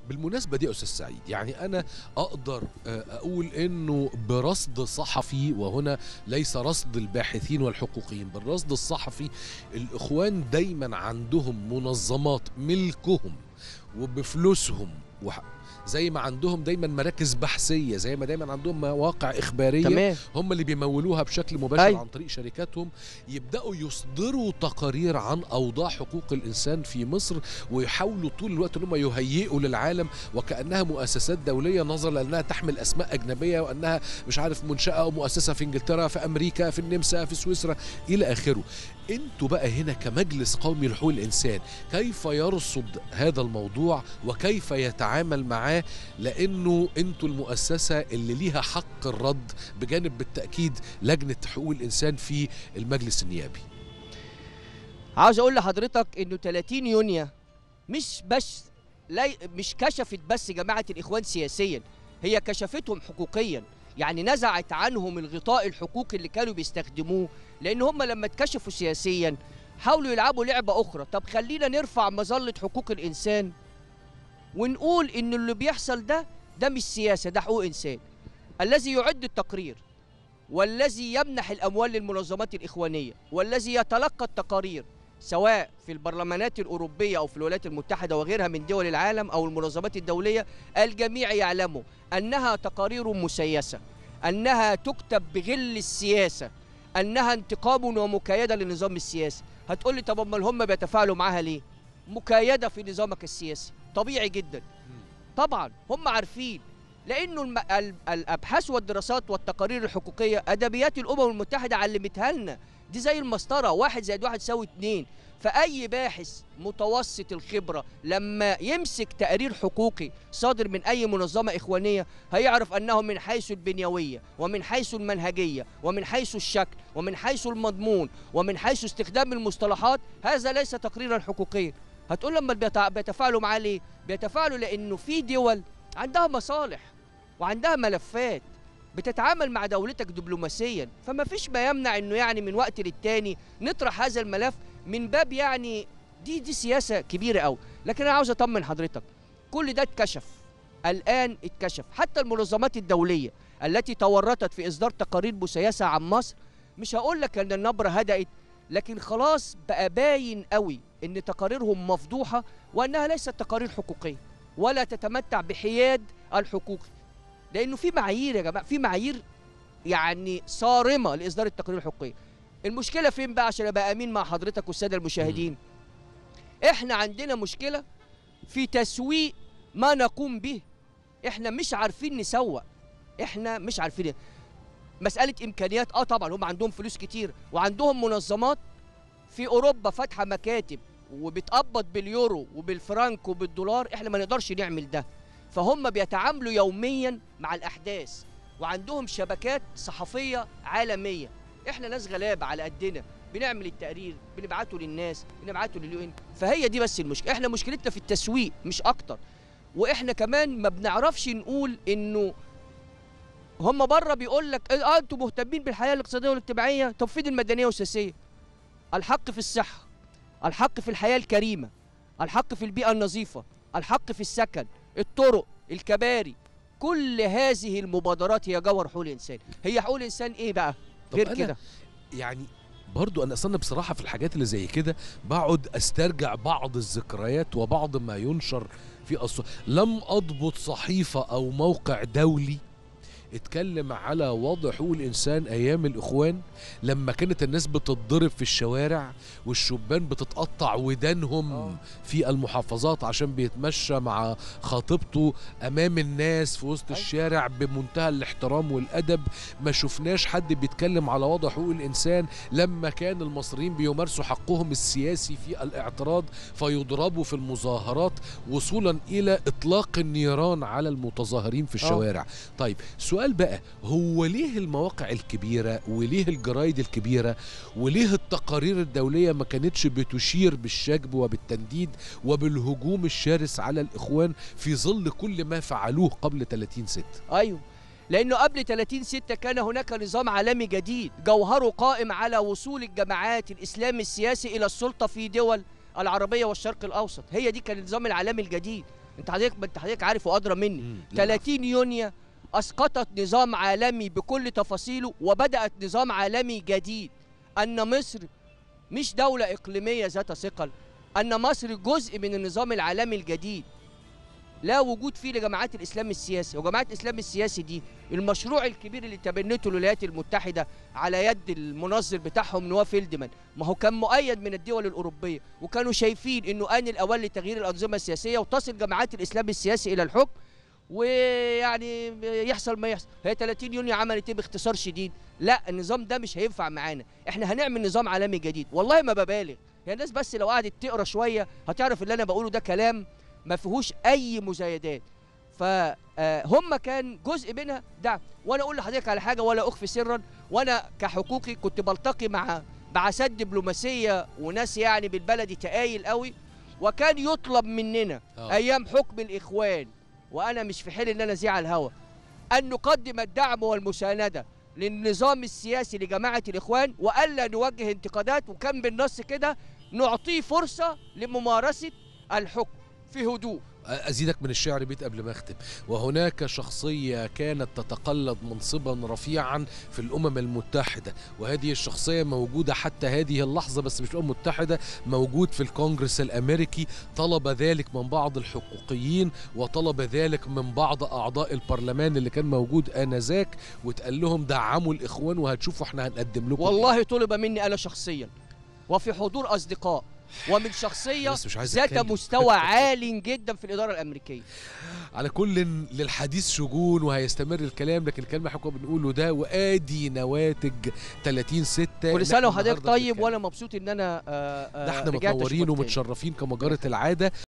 بالمناسبة دي يا أستاذ سعيد يعني أنا أقدر آه، أقول إنه برصد صحفي وهنا ليس رصد الباحثين والحقوقيين بالرصد الصحفي الإخوان دايما عندهم منظمات ملكهم وبفلوسهم وح- زي ما عندهم دايما مراكز بحثيه زي ما دايما عندهم مواقع اخباريه تمام هم اللي بيمولوها بشكل مباشر أيوة. عن طريق شركاتهم يبداوا يصدروا تقارير عن اوضاع حقوق الانسان في مصر ويحاولوا طول الوقت ان هم يهيئوا للعالم وكانها مؤسسات دوليه نظرا لانها تحمل اسماء اجنبيه وانها مش عارف منشاه او مؤسسه في انجلترا في امريكا في النمسا في سويسرا الى اخره انتوا بقى هنا كمجلس قومي لحقوق الانسان كيف يرصد هذا الموضوع وكيف يتعامل معاه لانه انتوا المؤسسه اللي ليها حق الرد بجانب بالتاكيد لجنه حقوق الانسان في المجلس النيابي عاوز اقول لحضرتك انه 30 يونيو مش بس لا مش كشفت بس جماعه الاخوان سياسيا هي كشفتهم حقوقيا يعني نزعت عنهم الغطاء الحقوقي اللي كانوا بيستخدموه لان هم لما اتكشفوا سياسيا حاولوا يلعبوا لعبه اخرى طب خلينا نرفع مظله حقوق الانسان ونقول ان اللي بيحصل ده ده مش سياسه ده حقوق انسان الذي يعد التقرير والذي يمنح الاموال للمنظمات الاخوانيه والذي يتلقى التقارير سواء في البرلمانات الاوروبيه او في الولايات المتحده وغيرها من دول العالم او المنظمات الدوليه الجميع يعلموا انها تقارير مسيسه انها تكتب بغل السياسه انها انتقام ومكايده للنظام السياسي هتقول لي طب امال هم بيتفاعلوا معاها ليه مكايده في نظامك السياسي طبيعي جدا طبعا هم عارفين لانه الم... ال- الابحاث والدراسات والتقارير الحقوقيه ادبيات الامم المتحده علمتها لنا دي زي المسطره واحد زائد واحد يساوي اتنين فاي باحث متوسط الخبره لما يمسك تقرير حقوقي صادر من اي منظمه اخوانيه هيعرف انه من حيث البنيويه ومن حيث المنهجيه ومن حيث الشكل ومن حيث المضمون ومن حيث استخدام المصطلحات هذا ليس تقريرا حقوقيا هتقول لما بيتع- بيتفاعلوا معاه ليه بيتفاعلوا لانه في دول عندها مصالح وعندها ملفات بتتعامل مع دولتك دبلوماسيا فما فيش ما يمنع انه يعني من وقت للتاني نطرح هذا الملف من باب يعني دي دي سياسه كبيره قوي لكن انا عاوز اطمن حضرتك كل ده اتكشف الان اتكشف حتى المنظمات الدوليه التي تورطت في اصدار تقارير مسيسه عن مصر مش هقول لك ان النبره هدأت لكن خلاص بقى باين قوي ان تقاريرهم مفضوحه وانها ليست تقارير حقوقيه ولا تتمتع بحياد الحقوقي لانه في معايير يا جماعه في معايير يعني صارمه لاصدار التقارير الحقوقيه المشكله فين بقى عشان ابقى امين مع حضرتك والساده المشاهدين احنا عندنا مشكله في تسويق ما نقوم به احنا مش عارفين نسوق احنا مش عارفين مساله امكانيات اه طبعا هم عندهم فلوس كتير وعندهم منظمات في اوروبا فاتحه مكاتب وبتقبض باليورو وبالفرنك وبالدولار احنا ما نقدرش نعمل ده فهم بيتعاملوا يوميا مع الاحداث وعندهم شبكات صحفيه عالميه احنا ناس غلابه على قدنا بنعمل التقرير بنبعته للناس بنبعته لليو ان فهي دي بس المشكله احنا مشكلتنا في التسويق مش اكتر واحنا كمان ما بنعرفش نقول انه هم بره بيقول لك اه انتوا مهتمين بالحياه الاقتصاديه والاجتماعيه طب فين المدنيه والسياسيه الحق في الصحه الحق في الحياه الكريمه الحق في البيئه النظيفه الحق في السكن الطرق الكباري كل هذه المبادرات هي جوهر حقوق الانسان هي حقوق الانسان ايه بقى طب غير أنا كده يعني برضو انا اصلا بصراحه في الحاجات اللي زي كده بقعد استرجع بعض الذكريات وبعض ما ينشر في أص... لم اضبط صحيفه او موقع دولي اتكلم على وضع حقوق الانسان ايام الاخوان لما كانت الناس بتتضرب في الشوارع والشبان بتتقطع ودانهم آه. في المحافظات عشان بيتمشى مع خطيبته امام الناس في وسط أيوة. الشارع بمنتهى الاحترام والادب ما شفناش حد بيتكلم على وضع حقوق الانسان لما كان المصريين بيمارسوا حقهم السياسي في الاعتراض فيضربوا في المظاهرات وصولا الى اطلاق النيران على المتظاهرين في الشوارع طيب سؤال بقى هو ليه المواقع الكبيره وليه الجرايد الكبيره وليه التقارير الدوليه ما كانتش بتشير بالشجب وبالتنديد وبالهجوم الشرس على الاخوان في ظل كل ما فعلوه قبل 30 ست ايوه لانه قبل 30 6 كان هناك نظام عالمي جديد جوهره قائم على وصول الجماعات الاسلام السياسي الى السلطه في دول العربيه والشرق الاوسط هي دي كان النظام العالمي الجديد انت حضرتك انت حضرتك عارف وادرى مني مم. لا، 30 يونيو اسقطت نظام عالمي بكل تفاصيله وبدات نظام عالمي جديد ان مصر مش دوله اقليميه ذات ثقل ان مصر جزء من النظام العالمي الجديد لا وجود فيه لجماعات الاسلام السياسي وجماعات الاسلام السياسي دي المشروع الكبير اللي تبنته الولايات المتحده على يد المنظر بتاعهم نواف فيلدمان ما هو كان مؤيد من الدول الاوروبيه وكانوا شايفين انه ان الاوان لتغيير الانظمه السياسيه وتصل جماعات الاسلام السياسي الى الحكم ويعني يحصل ما يحصل هي 30 يونيو عملت ايه باختصار شديد لا النظام ده مش هينفع معانا احنا هنعمل نظام عالمي جديد والله ما ببالغ هي الناس بس لو قعدت تقرا شويه هتعرف اللي انا بقوله ده كلام ما فيهوش اي مزايدات فهم كان جزء منها دعم وانا اقول لحضرتك على حاجه ولا اخفي سرا وانا كحقوقي كنت بلتقي مع بعثات دبلوماسيه وناس يعني بالبلدي تقايل قوي وكان يطلب مننا آه. ايام حكم الاخوان وانا مش في حل ان انا ازيع على الهوا ان نقدم الدعم والمسانده للنظام السياسي لجماعه الاخوان والا نوجه انتقادات وكان بالنص كده نعطيه فرصه لممارسه الحكم في هدوء أزيدك من الشعر بيت قبل ما أختم وهناك شخصية كانت تتقلد منصبا رفيعا في الأمم المتحدة وهذه الشخصية موجودة حتى هذه اللحظة بس مش الأمم المتحدة موجود في الكونغرس الأمريكي طلب ذلك من بعض الحقوقيين وطلب ذلك من بعض أعضاء البرلمان اللي كان موجود آنذاك وتقال لهم دعموا الإخوان وهتشوفوا احنا هنقدم لكم إيه. والله طلب مني انا شخصيا وفي حضور اصدقاء ومن شخصيه بس مش عايز ذات أتكلم. مستوى عال جدا في الاداره الامريكيه على كل للحديث شجون وهيستمر الكلام لكن الكلمة اللي احنا كنا بنقوله ده وادي نواتج 30 6 كل سنه وحضرتك طيب وانا مبسوط ان انا آه، آه، ده احنا رجعت متنورين أشوفك تاني. ومتشرفين كما جرت العاده